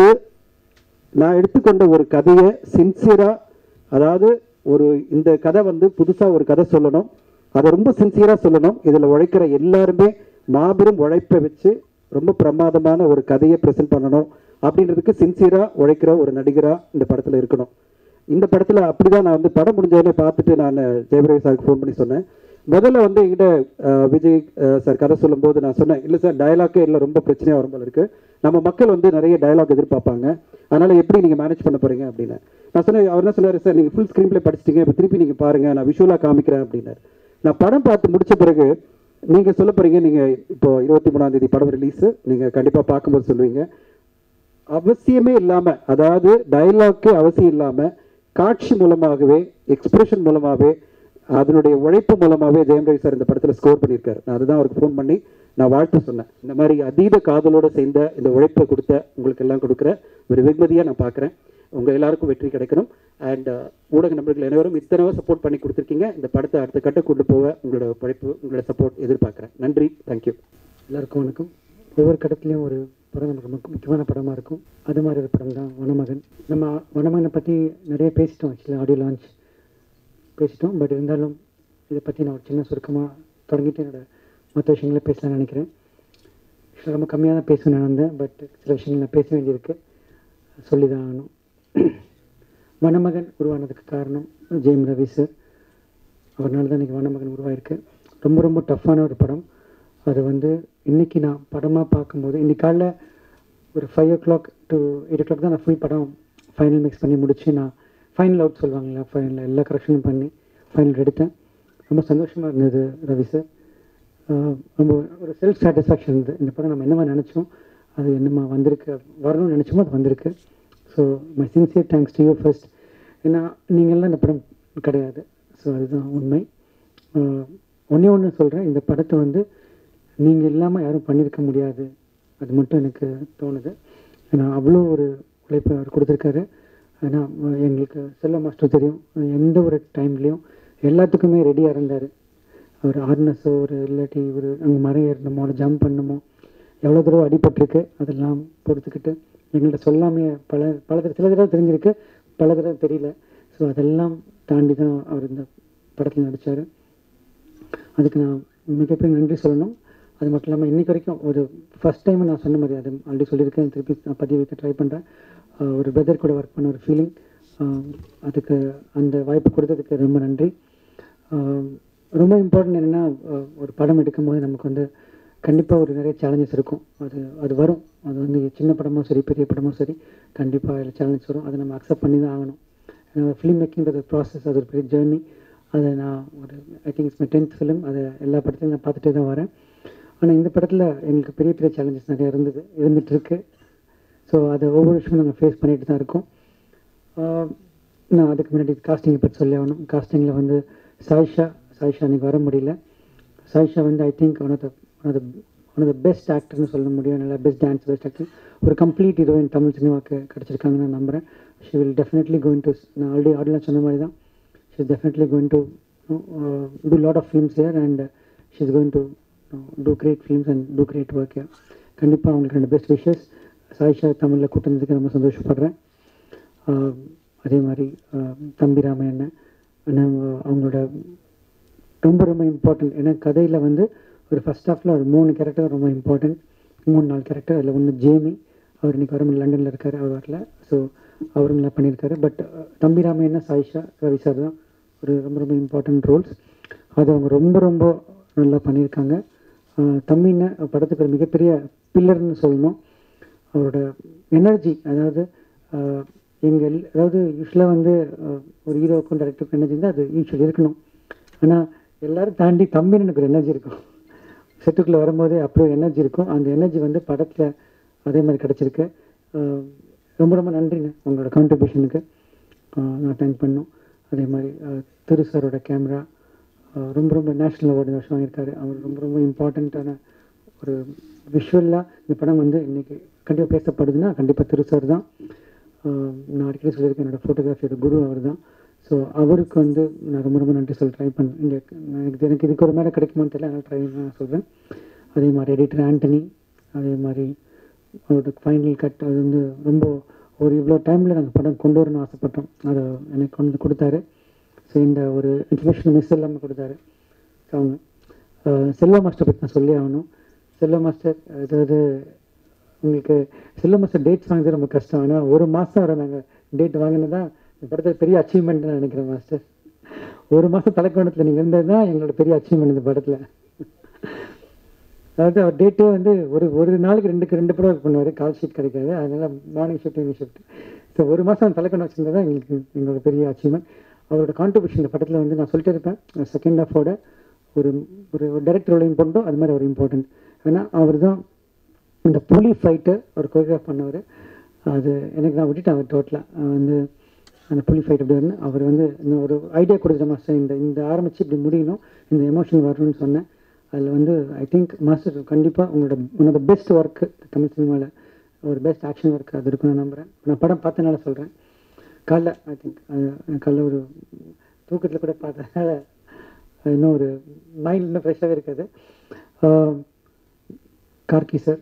நான் எடுத்துக்கொண்ட ஒரு கதையை சின்சியராக அதாவது ஒரு இந்த கதை வந்து புதுசாக ஒரு கதை சொல்லணும் அதை ரொம்ப சின்சியராக சொல்லணும் இதில் உழைக்கிற எல்லாருமே மாபெரும் உழைப்பை வச்சு ரொம்ப பிரமாதமான ஒரு கதையை ப்ரெசென்ட் பண்ணணும் அப்படின்றதுக்கு சின்சியராக உழைக்கிற ஒரு நடிகராக இந்த படத்தில் இருக்கணும் இந்த படத்தில் அப்படி தான் நான் வந்து படம் முடிஞ்சோடனே பார்த்துட்டு நான் ஜெயபிரகாஷ் சாருக்கு ஃபோன் பண்ணி சொன்னேன் முதல்ல வந்து என்கிட்ட அஹ், விஜய் அஹ், சார் கதை சொல்லும்போது நான் சொன்னேன் இல்லை சார் டயலாக்கே இல்லை ரொம்ப பிரச்சனையாக வரும் போல இருக்கு நம்ம மக்கள் வந்து நிறைய டயலாக் எதிர்பார்ப்பாங்க அதனால எப்படி நீங்கள் மேனேஜ் பண்ண போறீங்க அப்படின்னு நான் சொன்னேன் அவர் என்ன சொன்னார் சார் நீங்கள் ஃபுல் ஸ்க்ரீன் ப்ளே படிச்சிட்டீங்க இப்போ திருப்பி நீங்கள் பாருங்க நான் விஷுவலாக காமிக்கிறேன் அப்படின்னாரு நான் படம் பார்த்து முடிச்ச பிறகு நீங்கள் சொல்ல போறீங்க நீங்கள் இப்போ இருபத்தி மூணாம் தேதி படம் ரிலீஸ் நீங்கள் கண்டிப்பாக பார்க்கும்போது சொல்லுவீங்க அவசியமே இல்லாம அதாவது டயலாக்கு அவசியம் இல்லாம காட்சி மூலமாகவே எக்ஸ்பிரஷன் மூலமாகவே அதனுடைய உழைப்பு மூலமாகவே ஜெயம் ரவி சார் இந்த படத்துல ஸ்கோர் பண்ணியிருக்காரு நான் அதுதான் அவருக்கு ஃபோன் பண்ணி நான் வாழ்த்து சொன்னேன் இந்த மாதிரி அதீத காதலோட சேர்ந்த இந்த உழைப்பை கொடுத்த உங்களுக்கு எல்லாம் கொடுக்குற ஒரு வெகுமதியா நான் பார்க்குறேன் உங்க எல்லாருக்கும் வெற்றி கிடைக்கணும் அண்ட் ஊடக நண்பர்கள் அனைவரும் இத்தனை சப்போர்ட் பண்ணி கொடுத்துருக்கீங்க இந்த படத்தை அடுத்த கட்ட கொண்டு போக உங்களோட உழைப்பு உங்களோட சப்போர்ட் எதிர்பார்க்குறேன் நன்றி தேங்க்யூ எல்லாருக்கும் வணக்கம் ஒவ்வொரு கடத்துலையும் ஒரு படம் நமக்கு முக்கிய- முக்கியமான படமாக இருக்கும் அது மாதிரி ஒரு படம் தான் வனமகன் நம்ம வனமகனை பற்றி நிறைய பேசிட்டோம் ஆக்சுவலி ஆடியோ லான்ச் பேசிட்டோம் பட் இருந்தாலும் இதை பற்றி நான் ஒரு சின்ன சுருக்கமாக தொடங்கிட்டு என்னோட மற்ற விஷயங்களை பேசலாம்னு நினைக்கிறேன் Actually ரொம்ப கம்மியாக தான் பேச நடந்தேன் பட் சில விஷயங்கள் நான் பேச வேண்டியிருக்கு சொல்லி தான் ஆகணும் வனமகன் உருவானதுக்கு காரணம் ஜெயம் ரவி சார் அவர்னால தான் இன்றைக்கி வனமகன் உருவாயிருக்கு ரொம்ப ரொம்ப டஃப்பான ஒரு படம் அது வந்து இன்னைக்கு நான் படமாக பார்க்கும்போது இன்னைக்கு காலைல ஒரு five o'clock to eight o'clock தான் நான் ஃபுல் படம் ஃபைனல் மிக்ஸ் பண்ணி முடிச்சு நான் ஃபைனல் அவுட் சொல்லுவாங்களா ஃபைனல் எல்லா கரெக்ஷனும் பண்ணி ஃபைனல் எடுத்தேன் ரொம்ப சந்தோஷமாக இருந்தது ரவி சார் ஆஹ் ரொம்ப ஒரு செல்ஃப் சாட்டிஸ்ஃபேக்ஷன் இருந்தது இந்த படம் நம்ம என்னமா நினச்சோம் அது என்னமா வந்திருக்கு வரணும்னு நினச்சோமோ அது வந்திருக்கு so my sincere thanks to you first ஏன்னா நீங்கள்லாம் இந்த படம் கிடையாது ஸோ அதுதான் உண்மை ஆஹ் ஒண்ணே ஒன்று சொல்கிறேன் இந்த படத்தை வந்து நீங்கள் இல்லாமல் யாரும் பண்ணியிருக்க முடியாது அது மட்டும் எனக்கு தோணுது ஏன்னா அவ்வளோ ஒரு உழைப்பு அவர் கொடுத்துருக்காரு ஏன்னா அஹ் எங்களுக்கு செல்வ மாஸ்டர் தெரியும் எந்த ஒரு டைம்லேயும் எல்லாத்துக்குமே ரெடியாக இருந்தார் அவர் ஆர்னஸோ ஒரு இல்லாட்டி ஒரு அங்கே மரம் ஏறணுமோ இல்லை ஜம்ப் பண்ணணுமோ எவ்வளோ தடவை அடிபட்டிருக்கு அதெல்லாம் பொறுத்துக்கிட்டு எங்கள்கிட்ட சொல்லாமே பல பல தடவை சில தடவை தெரிஞ்சிருக்கு பல தடவை தெரியல ஸோ அதெல்லாம் தாண்டி தான் அவர் இந்த படத்தில் நடித்தார் அதுக்கு நான் மிகப்பெரிய நன்றி சொல்லணும் அது மட்டும் இல்லாமல் இன்னைக்கு வரைக்கும் ஒரு ஃபஸ்ட் டைம் நான் சொன்ன மாதிரி அது ஆல்ரெடி சொல்லியிருக்கேன் திருப்பி நான் பதிவு வைக்க ட்ரை பண்ணுறேன் ஒரு பிரதர் கூட ஒர்க் பண்ண ஒரு ஃபீலிங் அதுக்கு அந்த வாய்ப்பு கொடுத்ததுக்கு ரொம்ப நன்றி ஆஹ் ரொம்ப இம்பார்ட்டன்ட் என்னென்னா ஒரு படம் எடுக்கும்போது நமக்கு வந்து கண்டிப்பாக ஒரு நிறைய சேலஞ்சஸ் இருக்கும் அது அது வரும் அது வந்து சின்ன படமோ சரி பெரிய படமோ சரி கண்டிப்பாக அதில் சேலஞ்ச் வரும் அதை நம்ம அக்செப்ட் பண்ணி தான் ஆகணும் ஏன்னா ஃபிலிம் மேக்கிங்கிறது ப்ராசஸ் அது ஒரு பெரிய ஜேர்னி அதை நான் ஒரு I think it's my tenth film அதை எல்லா படத்துலையும் நான் பார்த்துட்டே தான் வரேன் ஆனால் இந்த படத்தில் எங்களுக்கு பெரிய பெரிய சேலஞ்சஸ் நிறைய இருந்தது இருந்துகிட்ருக்கு ஸோ அதை ஒவ்வொரு விஷயமும் நாங்கள் ஃபேஸ் பண்ணிட்டு தான் இருக்கோம் ஆஹ் நான் அதுக்கு முன்னாடி காஸ்டிங்கை பற்றி சொல்லி ஆகணும் காஸ்டிங்கில் வந்து சாயிஷா சாயிஷா அன்றைக்கி வர முடியல சாயிஷா வந்து I think one of the one of the one of the best ஆக்டர்னு சொல்ல முடியும் நல்லா பெஸ்ட் டான்ஸ் பெஸ்ட் ஆக்டர் ஒரு கம்ப்ளீட் ஹீரோயின் தமிழ் சினிமாவுக்கு கிடச்சிருக்காங்கன்னு நான் நம்புகிறேன் she will definitely going to நான் ஆல்ரெடி ஆடிலாம் சொன்ன மாதிரி தான் she is definitely going to do lot of films here and she is going to do great films and do great work here கண்டிப்பாக அவங்களுக்கு ரெண்டு பெஸ்ட் விஷஸ் சாயிஷா தமிழில் கூட்டினதுக்கு ரொம்ப சந்தோஷப்படுறேன் ஆஹ் அதே மாதிரி ஆஹ் தம்பி ராமையண்ணன் அண்ணன் அவங்களோட ரொம்ப ரொம்ப இம்பார்ட்டன்ட் ஏன்னா கதையில் வந்து ஒரு ஃபர்ஸ்ட் ஹாஃபில் ஒரு மூணு கேரக்டர் ரொம்ப இம்பார்ட்டன்ட் மூணு நாலு கேரக்டர் அதில் ஒன்று ஜேமி அவர் இன்னைக்கு வர லண்டனில் இருக்கார் அவர் வரல ஸோ அவரும் நல்லா பண்ணியிருக்காரு பட் தம்பி ராமையண்ணா சாயிஷா ரவி சார் தான் ஒரு ரொம்ப ரொம்ப இம்பார்ட்டன்ட் ரோல்ஸ் அது அவங்க ரொம்ப ரொம்ப நல்லா பண்ணியிருக்காங்க ஆஹ் தம்பின்னு படத்துக்கு ஒரு மிகப்பெரிய பில்லர்னு சொல்லணும் அவரோட எனர்ஜி அதாவது ஆஹ் எங்கள் அதாவது யூஸ்வலாக வந்து ஆஹ் ஒரு ஹீரோவுக்கும் டேரக்டருக்கும் எனர்ஜி இருந்தால் அது யூஸ்வல் இருக்கணும் ஆனால் எல்லாரும் தாண்டி தம்பின்னு எனக்கு ஒரு எனர்ஜி இருக்கும் செட்டுக்குள்ளே வரும்போதே அப்படி ஒரு எனர்ஜி இருக்கும் அந்த எனர்ஜி வந்து படத்தில் அதே மாதிரி கிடச்சிருக்கு ஆஹ் ரொம்ப ரொம்ப நன்றிங்க உங்களோட கான்ட்ரிபியூஷனுக்கு நான் தேங்க் பண்ணோம் அதே மாதிரி ஆஹ் திரு சாரோட கேமரா ரொம்ப ரொம்ப நேஷ்னல் அவார்டு இந்த வருஷம் வாங்கியிருக்காரு அவர் ரொம்ப ரொம்ப இம்பார்ட்டண்ட்டான ஒரு விஷுவலாக இந்த படம் வந்து இன்னைக்கு கண்டிப்பாக பேசப்படுதுன்னா கண்டிப்பாக திரு சார் தான் ஆஹ் நான் அடிக்கடி சொல்லியிருக்கேன் என்னோட ஃபோட்டோகிராஃபியோட குரு அவர் தான் ஸோ அவருக்கு வந்து நான் ரொம்ப ரொம்ப நன்றி சொல்ல ட்ரை பண்ணேன் இங்கே எனக்கு எனக்கு இதுக்கு ஒரு மேலே கிடைக்குமான்னு தெரியல அதனால் ட்ரை நான் சொல்கிறேன் அதே மாதிரி எடிட்டர் ஆண்டனி அதே மாதிரி அவரோட ஃபைனல் கட் அது வந்து ரொம்ப ஒரு இவ்வளோ டைமில் நாங்கள் படம் கொண்டு வரணும்னு ஆசைப்பட்டோம் அதை எனக்கு கொண்டு வந்து கொடுத்தாரு ஸோ இந்த ஒரு இன்ஃபர்மேஷன் மிஸ் இல்லாமல் கொடுத்தாரு ஸோ அவங்க ஆஹ் செல்வா மாஸ்டர் பற்றி நான் சொல்லி ஆகணும் செல்வா மாஸ்டர் அதாவது உங்களுக்கு செல்வா மாஸ்டர் டேட்ஸ் வாங்குறது ரொம்ப கஷ்டம் ஆனால் ஒரு மாதம் வர நாங்கள் டேட் வாங்கினதா இந்த படத்தில் பெரிய அச்சீவ்மெண்ட் நான் நினைக்கிறேன் மாஸ்டர் ஒரு மாதம் தலைக்கோணத்தில் நீங்கள் இருந்தது தான் எங்களோட பெரிய அச்சீவ்மெண்ட் இந்த படத்தில் அதாவது அவர் டேட்டே வந்து ஒரு ஒரு நாளைக்கு ரெண்டுக்கு ரெண்டு படம் ஒர்க் பண்ணுவார் கால் ஷீட் கிடைக்காது அதனால morning shift evening shift so ஒரு மாதம் தலைக்கணம் வச்சிருந்தது தான் எங்களுக்கு எங்களோட பெரிய அச்சீவ்மெண்ட் அவரோட கான்ட்ரிபியூஷன் இந்த படத்தில் வந்து நான் சொல்லிட்டு இருப்பேன் செகண்ட் ஹாஃபோட ஒரு ஒரு டைரக்டரோட இம்பார்ட்டோ அது மாதிரி அவர் இம்பார்ட்டன்ட் ஏன்னா அவர் தான் இந்த புலி ஃபைட்டை அவர் கோரியோகிராஃப் பண்ணவர் அது எனக்கு நான் விட்டுட்டேன் அவர் டோட்டலாக வந்து அந்த புலி ஃபைட் எப்படி வரணும் அவர் வந்து இன்னும் ஒரு ஐடியா கொடுத்துட்ட மாஸ்டர் இந்த இந்த ஆரம்பித்து இப்படி முடியணும் இந்த எமோஷன் வரணும்னு சொன்னேன் அதில் வந்து ஐ திங்க் மாஸ்டர் கண்டிப்பாக உங்களோட one of the best work Tamil சினிமாவில் ஒரு பெஸ்ட் ஆக்ஷன் ஒர்க் அது இருக்குன்னு நான் நம்புகிறேன் நான் படம் பார்த்தனால சொல்கிறேன் காலைல ஐ திங்க் காலைல ஒரு தூக்கத்தில் கூட பார்த்ததுனால இன்னும் ஒரு மைண்ட் இன்னும் ஃப்ரெஷ்ஷாகவே இருக்காது ஆஹ் கார்கி சார்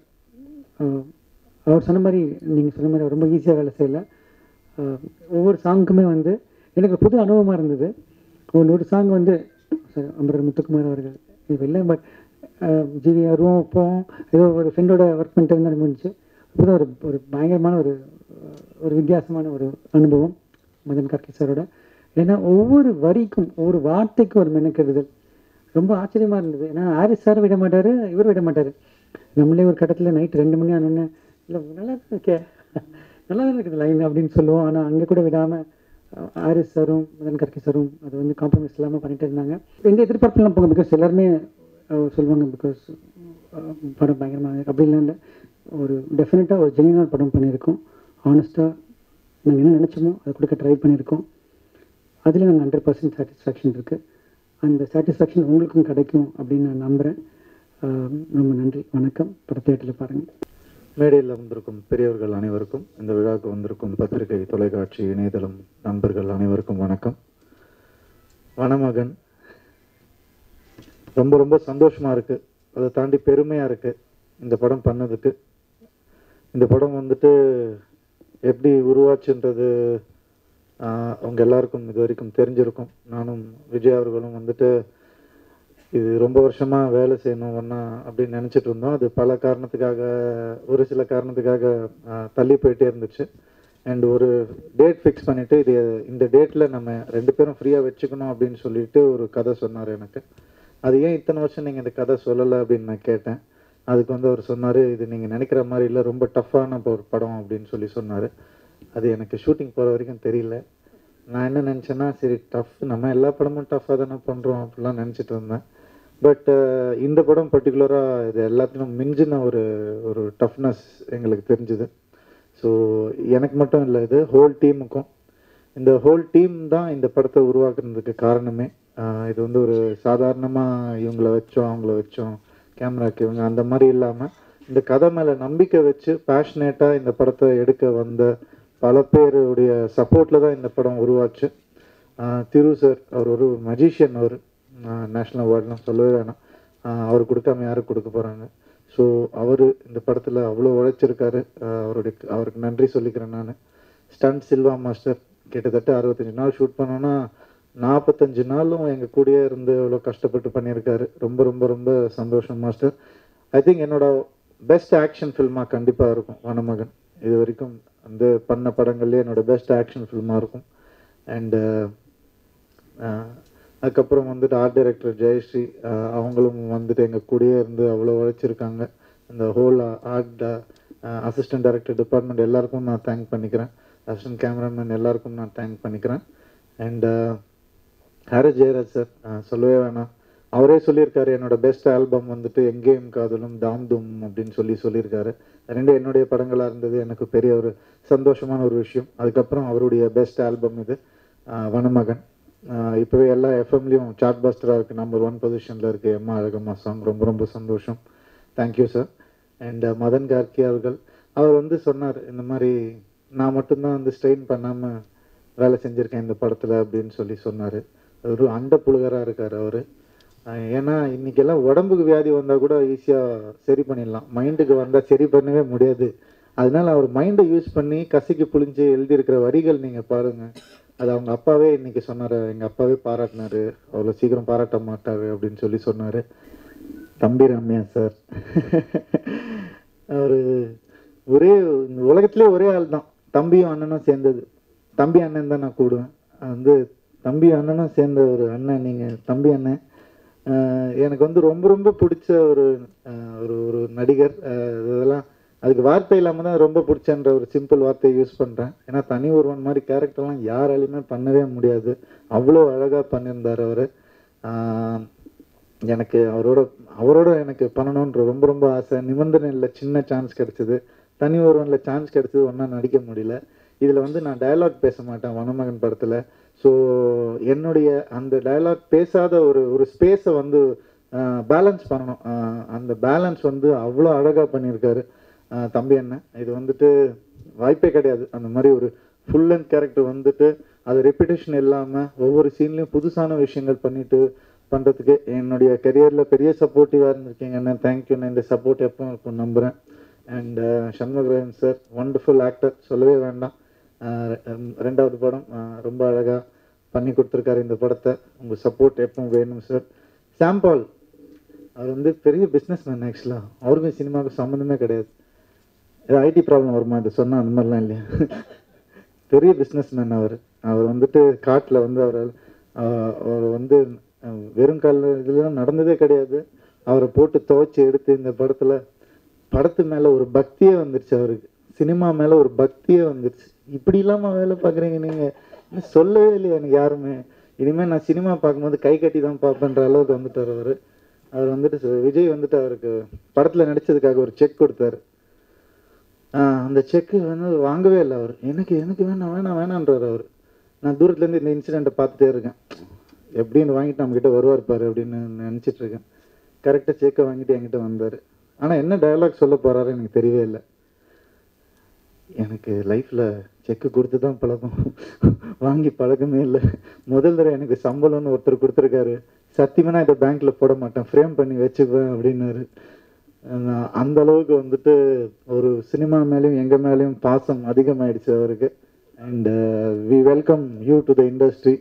அவர் சொன்ன மாதிரி நீங்கள் சொன்ன மாதிரி அவர் ரொம்ப ஈஸியாக வேலை செய்யலை ஆஹ் ஒவ்வொரு சாங்குக்குமே வந்து எனக்கு புது அனுபவமாக இருந்தது ஒரு ஒரு சாங் வந்து சார் அமரர் முத்துக்குமார் அவர்கள் இது இல்லை பட் ஜிவி அருவம் அப்போவும் ஏதோ ஒரு ஃப்ரெண்டோட ஒர்க் பண்ணிட்டு இருந்தாலும் முடிஞ்சு இப்போதான் ஒரு ஒரு பயங்கரமான ஒரு அஹ், ஒரு வித்தியாசமான ஒரு அனுபவம் மதன் கார்கி சாரோட ஏன்னா ஒவ்வொரு வரிக்கும் ஒவ்வொரு வார்த்தைக்கும் ஒரு மெனக்கெடுதல் ரொம்ப ஆச்சரியமா இருந்தது ஏன்னா ஆரிஸ் சார் விட மாட்டாரு இவர் விட மாட்டாரு நம்மளே ஒரு கட்டத்தில் நைட் ரெண்டு மணி ஆனோடனே இல்லை நல்லா தான் இருக்கே நல்லா தான் இருக்குது லைன் அப்படின்னு சொல்லுவோம் ஆனால் அங்கே கூட விடாமல் ஆரிஸ் சாரும் மதன் கர்கி சாரும் அது வந்து காம்ப்ரமைஸ் இல்லாமல் பண்ணிட்டு இருந்தாங்க எந்த எதிர்பார்ப்புலாம் போங்க பிகாஸ் எல்லாருமே அஹ், சொல்லுவாங்க பிகாஸ் படம் பயங்கரமாக அப்படிலாம் இல்லை ஒரு டெஃபினட்டாக ஒரு ஜெனியனான படம் பண்ணியிருக்கோம் ஆனஸ்ட்டாக நாங்கள் என்ன நினச்சோமோ அதை கொடுக்க ட்ரை பண்ணியிருக்கோம் அதில் நாங்கள் ஹண்ட்ரட் பர்சன்ட் சாட்டிஸ்ஃபேக்ஷன் இருக்குது அந்த சாட்டிஸ்ஃபேக்ஷன் உங்களுக்கும் கிடைக்கும் அப்படின்னு நான் நம்புகிறேன் ரொம்ப நன்றி வணக்கம் படத்தேட்டில் பாருங்கள் மேடையில் வந்திருக்கும் பெரியவர்கள் அனைவருக்கும் இந்த விழாவுக்கு வந்திருக்கும் பத்திரிகை தொலைக்காட்சி இணையதளம் நண்பர்கள் அனைவருக்கும் வணக்கம் வனமகன் ரொம்ப ரொம்ப சந்தோஷமா இருக்கு அதை தாண்டி பெருமையா இருக்கு இந்த படம் பண்ணதுக்கு இந்த படம் வந்துட்டு எப்படி உருவாச்சுன்றது ஆஹ், அவங்க எல்லாருக்கும் இது வரைக்கும் தெரிஞ்சிருக்கும் நானும் விஜய் அவர்களும் வந்துட்டு இது ரொம்ப வருஷமா வேலை செய்யணும் ஒன்றா அப்படின்னு நினைச்சிட்டு இருந்தோம் அது பல காரணத்துக்காக ஒரு சில காரணத்துக்காக ஆஹ், தள்ளி போயிட்டே இருந்துச்சு அண்ட் ஒரு டேட் ஃபிக்ஸ் பண்ணிட்டு இது இந்த டேட்ல நம்ம ரெண்டு பேரும் ஃப்ரீயா வச்சுக்கணும் அப்படின்னு சொல்லிட்டு ஒரு கதை சொன்னார் எனக்கு அது ஏன் இத்தனை வருஷம் நீங்க இந்த கதை சொல்லலை அப்படின்னு நான் கேட்டேன் அதுக்கு வந்து அவர் சொன்னாரு இது நீங்க நினைக்கிற மாதிரி இல்லை ரொம்ப டஃப்பான ஒரு படம் அப்படின்னு சொல்லி சொன்னாரு அது எனக்கு ஷூட்டிங் போற வரைக்கும் தெரியல நான் என்ன நினச்சேன்னா சரி டஃப் நம்ம எல்லா படமும் டஃப்பாக தானே பண்ணுறோம் அப்படிலாம் நினச்சிட்டு இருந்தேன் பட் இந்த படம் பர்டிகுலராக இது எல்லாத்தையும் மிஞ்சின ஒரு ஒரு டஃப்னஸ் எங்களுக்கு தெரிஞ்சுது ஸோ எனக்கு மட்டும் இல்லை இது ஹோல் டீமுக்கும் இந்த ஹோல் டீம் தான் இந்த படத்தை உருவாக்குறதுக்கு காரணமே ஆஹ் இது வந்து ஒரு சாதாரணமாக இவங்கள வச்சோம் அவங்கள வச்சோம் கேமராக்கு இவங்க அந்த மாதிரி இல்லாமல் இந்த கதை மேலே நம்பிக்கை வச்சு பேஷனேட்டாக இந்த படத்தை எடுக்க வந்த பல பேருடைய சப்போர்ட்டில் தான் இந்த படம் உருவாச்சு ஆஹ் திரு சார் அவர் ஒரு மஜிஷியன் அவர் நேஷ்னல் அவார்ட்லாம் சொல்லவே வேணாம் ஆஹ் அவர் கொடுக்காம யாருக்கு கொடுக்க போகிறாங்க ஸோ அவர் இந்த படத்தில் அவ்வளோ உழைச்சிருக்காரு ஆஹ் அவருடைய அவருக்கு நன்றி சொல்லிக்கிறேன் நான் ஸ்டண்ட் சில்வா மாஸ்டர் கிட்டத்தட்ட அறுபத்தஞ்சு நாள் ஷூட் பண்ணோன்னா நாற்பத்தஞ்சு நாளும் எங்கள் கூடயே இருந்து அவ்வளோ கஷ்டப்பட்டு பண்ணியிருக்காரு ரொம்ப ரொம்ப ரொம்ப சந்தோஷம் மாஸ்டர் ஐ திங்க் என்னோட பெஸ்ட் ஆக்ஷன் ஃபில்மாக கண்டிப்பாக இருக்கும் வனமகன் இது வரைக்கும் வந்து பண்ண படங்கள்லேயே என்னோட பெஸ்ட் ஆக்ஷன் ஃபில்மாக இருக்கும் அண்டு அதுக்கப்புறம் வந்துட்டு ஆர்ட் டைரக்டர் ஜெயஸ்ரீ ஆஹ் அவங்களும் வந்துட்டு எங்கள் கூடயே இருந்து அவ்வளோ உழைச்சிருக்காங்க இந்த whole art assistant director department எல்லாருக்கும் நான் தேங்க் பண்ணிக்கிறேன் அசிஸ்டன்ட் கேமராமேன் எல்லாருக்கும் நான் தேங்க் பண்ணிக்கிறேன் அண்ட் ஹாரிஸ் ஜெயராஜ் சார் சொல்லவே வேணாம் அவரே சொல்லியிருக்காரு என்னோட பெஸ்ட் ஆல்பம் வந்துட்டு எங்கேயும் காதலும் தாம் தும் அப்படின்னு சொல்லி சொல்லியிருக்காரு ரெண்டு என்னுடைய படங்களாக இருந்தது எனக்கு பெரிய ஒரு சந்தோஷமான ஒரு விஷயம் அதுக்கப்புறம் அவருடைய பெஸ்ட் ஆல்பம் இது ஆஹ் வனமகன் ஆஹ் இப்போவே எல்லா எஃப்எம்லேயும் சார்ட் பஸ்டராக இருக்குது நம்பர் ஒன் பொசிஷனில் இருக்குது எம்மா அழகம்மா சாங் ரொம்ப ரொம்ப சந்தோஷம் thank you sir and Madhan Karky அவர்கள் அவர் வந்து சொன்னார் இந்த மாதிரி நான் மட்டும்தான் வந்து ஸ்ட்ரெயின் பண்ணாமல் வேலை செஞ்சுருக்கேன் இந்த படத்தில் அப்படின்னு சொல்லி சொன்னார் ஒரு அண்ட புழுகராக இருக்கார் அவர் ஏன்னா இன்னைக்கெல்லாம் உடம்புக்கு வியாதி வந்தால் கூட ஈஸியாக சரி பண்ணிடலாம் மைண்டுக்கு வந்தால் சரி பண்ணவே முடியாது அதனால அவர் மைண்டை யூஸ் பண்ணி கசிக்கு புளிஞ்சு எழுதியிருக்கிற வரிகள் நீங்கள் பாருங்கள் அது அவங்க அப்பாவே இன்னைக்கு சொன்னார் எங்கள் அப்பாவே பாராட்டினாரு அவ்வளோ சீக்கிரம் பாராட்ட மாட்டாரு அப்படின்னு சொல்லி சொன்னார் தம்பி ரம்யா சார் அவர் ஒரே இந்த உலகத்திலே ஒரே ஆள் தான் தம்பியும் அண்ணனும் சேர்ந்தது தம்பி அண்ணன் தான் நான் கூடுவேன் அது வந்து தம்பி அண்ணனும் சேர்ந்த ஒரு அண்ணன் நீங்கள் தம்பி அண்ணன் ஆஹ் எனக்கு வந்து ரொம்ப ரொம்ப பிடிச்ச ஒரு ஆஹ் ஒரு ஒரு நடிகர் ஆஹ் இதெல்லாம் அதுக்கு வார்த்தை இல்லாமல் தான் ரொம்ப பிடிச்சன்ற ஒரு சிம்பிள் வார்த்தையை யூஸ் பண்ணுறேன் ஏன்னா தனி ஒருவன் மாதிரி கேரக்டர்லாம் யாராலையுமே பண்ணவே முடியாது அவ்வளோ அழகாக பண்ணியிருந்தார் அவர் எனக்கு அவரோட அவரோட எனக்கு பண்ணணுன்ற ரொம்ப ரொம்ப ஆசை நிபந்தனை இல்லை சின்ன சான்ஸ் கிடைச்சது தனி ஒருவனில் சான்ஸ் கிடைச்சது ஒன்றா நடிக்க முடியல இதில் வந்து நான் டயலாக் பேச மாட்டேன் வனமகன் படத்தில் ஸோ என்னுடைய அந்த டயலாக் பேசாத ஒரு ஒரு ஸ்பேஸை வந்து பேலன்ஸ் பண்ணணும் ஆஹ் அந்த பேலன்ஸ் வந்து அவ்வளோ அழகாக பண்ணியிருக்காரு ஆஹ் தம்பி அண்ணன் இது வந்துட்டு வாய்ப்பே கிடையாது அந்த மாதிரி ஒரு ஃபுல் அண்ட் கேரக்டர் வந்துட்டு அது ரெப்பிடேஷன் இல்லாமல் ஒவ்வொரு சீன்லேயும் புதுசான விஷயங்கள் பண்ணிட்டு பண்ணுறதுக்கு என்னுடைய கெரியரில் பெரிய சப்போர்ட்டிவாக இருந்திருக்கீங்க அண்ணன் தேங்க்யூண்ணே இந்த சப்போர்ட் எப்போ இருக்கும் நம்புகிறேன் and Shanmugarajan sir wonderful actor சொல்லவே வேண்டாம் ஆஹ் ரெ- ரெண்டாவது படம் ஆஹ் ரொம்ப அழகாக பண்ணி கொடுத்துருக்காரு இந்த படத்தை உங்கள் சப்போர்ட் எப்பவும் வேணும் சார் சாம்பால் அவர் வந்து பெரிய பிஸ்னஸ் மேன் ஆக்சுவலாக அவருக்கும் சினிமாவுக்கும் சம்மந்தமே கிடையாது ஏதோ ஐடி ப்ராப்ளம் வருமா இது சொன்னால் அந்த மாதிரிலாம் இல்லையா பெரிய பிஸ்னஸ் மேன் அவர் அவர் வந்துட்டு காட்டில் வந்து அவர் அவர் வந்து அஹ், வெறும் கால இதெல்லாம் நடந்ததே கிடையாது அவரை போட்டு துவைச்சி எடுத்து இந்த படத்தில் படத்து மேலே ஒரு பக்தியே வந்துருச்சு அவருக்கு சினிமா மேலே ஒரு பக்தியே வந்துருச்சு இப்படி இல்லாம வேலை பார்க்குறீங்க நீங்கள் இன்னும் சொல்லவே இல்லையா எனக்கு யாருமே இனிமேல் நான் சினிமா பார்க்கும்போது கை கட்டி தான் பார்ப்பேன்ற அளவுக்கு வந்துட்டார் அவர் அவர் வந்துட்டு சொ- விஜய் வந்துட்டு அவருக்கு படத்தில் நடிச்சதுக்காக ஒரு செக் கொடுத்தாரு ஆஹ் அந்த செக்கு வந்து வாங்கவே இல்லை அவர் எனக்கு எனக்கு வேணாம் வேணாம் வேணான்றார் அவர் நான் தூரத்துலேருந்து இந்த இன்சிடெண்ட்டை பார்த்துட்டே இருக்கேன் எப்படின்னு வாங்கிட்டு நம்மக்கிட்ட வருவார் பாரு அப்படின்னு நினச்சிட்டு இருக்கேன் கரெக்டாக செக்கை வாங்கிட்டு என்கிட்ட வந்தார் ஆனால் என்ன டயலாக் சொல்ல போகிறாரு எனக்கு தெரியவே இல்லை எனக்கு லைஃப்பில் செக்கு கொடுத்து தான் பழக்கம் வாங்கி பழக்கமே இல்லை முதல் தடவை எனக்கு சம்பளம்னு ஒருத்தர் கொடுத்துருக்காரு சத்தியமாக நான் இதை பேங்க்கில் போட மாட்டேன் ஃப்ரேம் பண்ணி வச்சுக்குவேன் அப்படின்னாரு நான் அந்த அளவுக்கு வந்துட்டு ஒரு சினிமா மேலேயும் எங்கள் மேலேயும் பாசம் அதிகமாயிடுச்சு அவருக்கு and we welcome you to the industry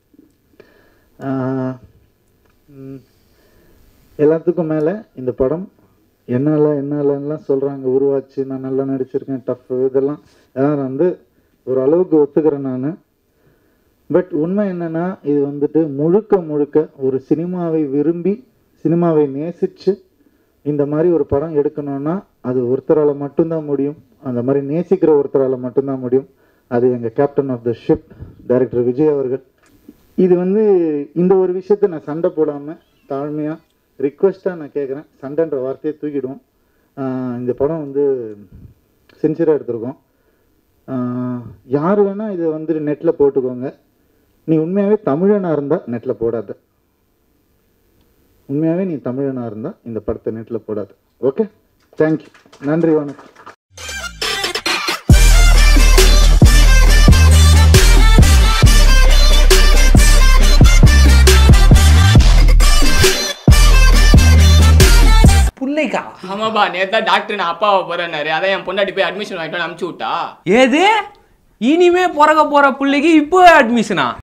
எல்லாத்துக்கும் மேலே இந்த படம் என்னால் என்னாலலாம் சொல்கிறாங்க உருவாச்சு நான் நல்லா நடிச்சிருக்கேன் டஃப் இதெல்லாம் இதெல்லாம் வந்து ஒரு அளவுக்கு ஒத்துக்கிறேன் நான் பட் உண்மை என்னன்னா இது வந்துட்டு முழுக்க முழுக்க ஒரு சினிமாவை விரும்பி சினிமாவை நேசித்து இந்த மாதிரி ஒரு படம் எடுக்கணும்னா அது ஒருத்தரால் மட்டும்தான் முடியும் அந்த மாதிரி நேசிக்கிற ஒருத்தரால் மட்டும்தான் முடியும் அது எங்கள் captain of the ship director Vijay அவர்கள் இது வந்து இந்த ஒரு விஷயத்தை நான் சண்டை போடாமல் தாழ்மையாக ரிக்வெஸ்ட்டாக நான் கேட்குறேன் சண்டைன்ற வார்த்தையை தூக்கிடுவோம் ஆஹ் இந்த படம் வந்து சின்சியராக எடுத்திருக்கோம் ஆஹ் யார் வேணால் இதை வந்து நெட்டில் போட்டுக்கோங்க நீ உண்மையாகவே தமிழனாக இருந்தால் நெட்டில் போடாத உண்மையாகவே நீ தமிழனாக இருந்தால் இந்த படத்தை நெட்டில் போடாத ஓகே தேங்க்யூ நன்றி வணக்கம் பிள்ளைக்கா ஆமாப்பா நேத்தா டாக்டர் நான் அப்பாவை போறேன்னாரு அதான் என் பொண்டாட்டி போய் அட்மிஷன் வாங்கிட்டு வந்து அனுப்பிச்சு விட்டா ஏது இனிமே பிறக்க போற பிள்ளைக்கு இப்போ அட்மிஷனா